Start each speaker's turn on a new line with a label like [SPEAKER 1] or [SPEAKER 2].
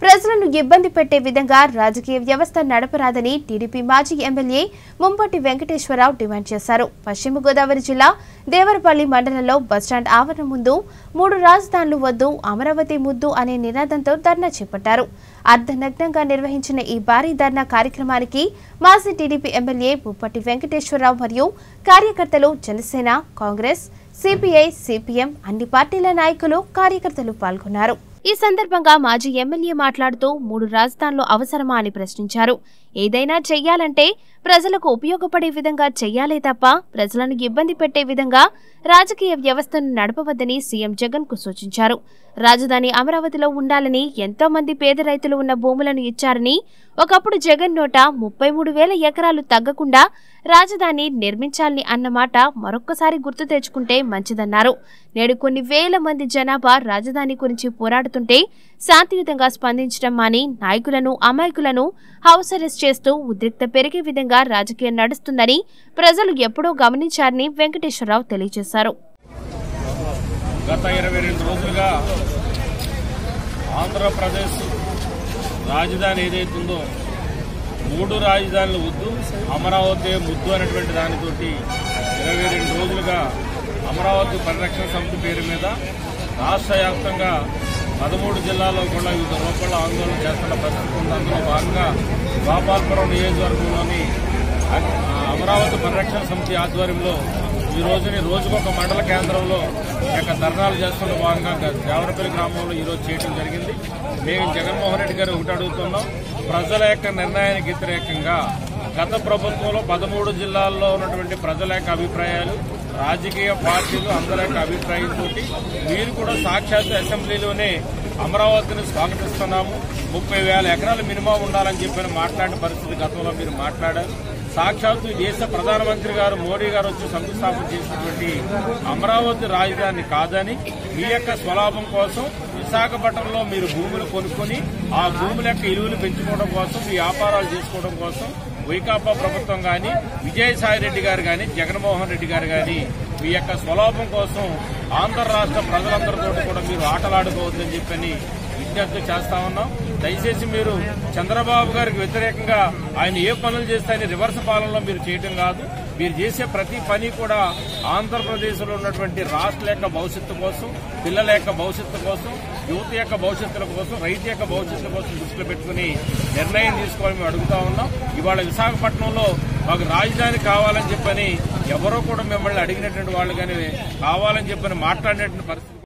[SPEAKER 1] ప్రజలను ఇబ్బంది పెట్టే విధంగా రాజకీయ వ్యవస్థ నడపరాదని టీడీపీ మాజీ ఎమ్మెల్యే ముంపటి వెంకటేశ్వరరావు డిమాండ్ చేశారు పశ్చిమ గోదావరి జిల్లా దేవరపల్లి మండలంలో బస్టాండ్ ఆవరణ ముందు మూడు రాజధానులు వద్దు అమరావతి ముద్దు అనే నినాదంతో ధర్నా చేపట్టారు అర్ధనగ్నంగా నిర్వహించిన ఈ భారీ ధర్నా కార్యక్రమానికి మాజీ టీడీపీ ఎమ్మెల్యే ముప్పటి వెంకటేశ్వరరావు మరియు కార్యకర్తలు జనసేన కాంగ్రెస్ సిపిఐ సిపిఎం అన్ని పార్టీల నాయకులు కార్యకర్తలు పాల్గొన్నారు ఈ సందర్భంగా మాజీ ఎమ్మెల్యే మాట్లాడుతూ మూడు రాజధానులు అవసరమా అని ప్రశ్నించారు ఏదైనా చెయ్యాలంటే ప్రజలకు ఉపయోగపడే విధంగా చెయ్యాలే తప్ప ప్రజలను ఇబ్బంది పెట్టే విధంగా రాజకీయ వ్యవస్థను నడపవద్దని సీఎం జగన్ కు సూచించారు రాజధాని అమరావతిలో ఉండాలని ఎంతో మంది పేద రైతులు ఉన్న భూములను ఇచ్చారని ఒకప్పుడు జగన్ నోట ముప్పై మూడు వేల ఎకరాలు తగ్గకుండా రాజధాని నిర్మించాలని అన్నమాట మరొక్కసారి గుర్తు తెచ్చుకుంటే మంచిదన్నారు నేడు కొన్ని వేల మంది జనాభా రాజధాని గురించి పోరాడుతుంటే శాంతియుతంగా స్పందించడం మాని నాయకులను అమాయకులను హౌస్ అరెస్ట్ చేస్తూ ఉద్రిక్త పెరిగే విధంగా రాజకీయం నడుస్తుందని ప్రజలు ఎప్పుడో గమనించారని వెంకటేశ్వరరావు తెలియజేశారు
[SPEAKER 2] గత ఇరవై రెండు రోజులుగా ఆంధ్రప్రదేశ్ రాజధాని ఏదైతుందో మూడు రాజధానులు వద్దు అమరావతి ముద్దు అనేటువంటి దానితోటి ఇరవై రెండు రోజులుగా అమరావతి పరిరక్షణ సమితి పేరు మీద రాష్ట్ర వ్యాప్తంగా పదమూడు జిల్లాల్లో కూడా వివిధ రూపాల్లో ఆందోళన చేస్తున్న పరిస్థితి ఉంది అందులో భాగంగా గోపాలపురం నియోజకవర్గంలోని అమరావతి పరిరక్షణ సమితి ఆధ్వర్యంలో ఈ రోజుని రోజుకొక మండల కేంద్రంలో ఈ యొక్క ధర్నాలు చేస్తున్న భాగంగా గ- దేవరపల్లి గ్రామంలో ఈ రోజు చేయడం జరిగింది మేము జగన్మోహన్ రెడ్డి గారు ఒకటి అడుగుతున్నాం ప్రజల యొక్క నిర్ణయానికి వ్యతిరేకంగా గత ప్రభుత్వంలో పదమూడు జిల్లాల్లో ఉన్నటువంటి ప్రజల యొక్క అభిప్రాయాలు రాజకీయ పార్టీలు అందరి యొక్క అభిప్రాయంతో మీరు కూడా సాక్షాత్ అసెంబ్లీలోనే అమరావతిని స్వాగతిస్తున్నాము ముప్పై వేల ఎకరాలు మినిమం ఉండాలని చెప్పి మాట్లాడిన పరిస్థితి గతంలో మీరు మాట్లాడారు సాక్షాత్తు ఈ దేశ ప్రధానమంత్రి గారు మోడీ గారు వచ్చి శంకుస్థాపన చేసినటువంటి అమరావతి రాజధాని కాదని మీ యొక్క స్వలాభం కోసం విశాఖపట్నంలో మీరు భూములు కొనుక్కొని ఆ భూముల యొక్క ఇలువలు పెంచుకోవడం కోసం మీ వ్యాపారాలు చేసుకోవడం కోసం వైకాపా ప్రభుత్వం గాని విజయసాయి రెడ్డి గారు గాని జగన్మోహన్ రెడ్డి గారు గాని మీ యొక్క స్వలాభం కోసం ఆంధ్ర రాష్ట్ర ప్రజలందరితో కూడా మీరు ఆటలాడుకోవద్దని చెప్పని విజ్ఞప్తి చేస్తా ఉన్నాం దయచేసి మీరు చంద్రబాబు గారికి వ్యతిరేకంగా ఆయన ఏ పనులు చేస్తే ఆయన రివర్స్ పాలనలో మీరు చేయటం కాదు మీరు చేసే ప్రతి పని కూడా ఆంధ్రప్రదేశ్లో ఉన్నటువంటి రాష్ట్రాల యొక్క భవిష్యత్తు కోసం పిల్లల యొక్క భవిష్యత్తు కోసం యువత యొక్క భవిష్యత్తుల కోసం రైతు యొక్క భవిష్యత్తు కోసం దృష్టిలో పెట్టుకుని నిర్ణయం తీసుకోవాలని మేము అడుగుతా ఉన్నాం ఇవాళ విశాఖపట్నంలో మాకు రాజధాని కావాలని చెప్పని ఎవరో కూడా మిమ్మల్ని అడిగినటువంటి వాళ్ళు కానీ కావాలని చెప్పని మాట్లాడినటువంటి పరిస్థితి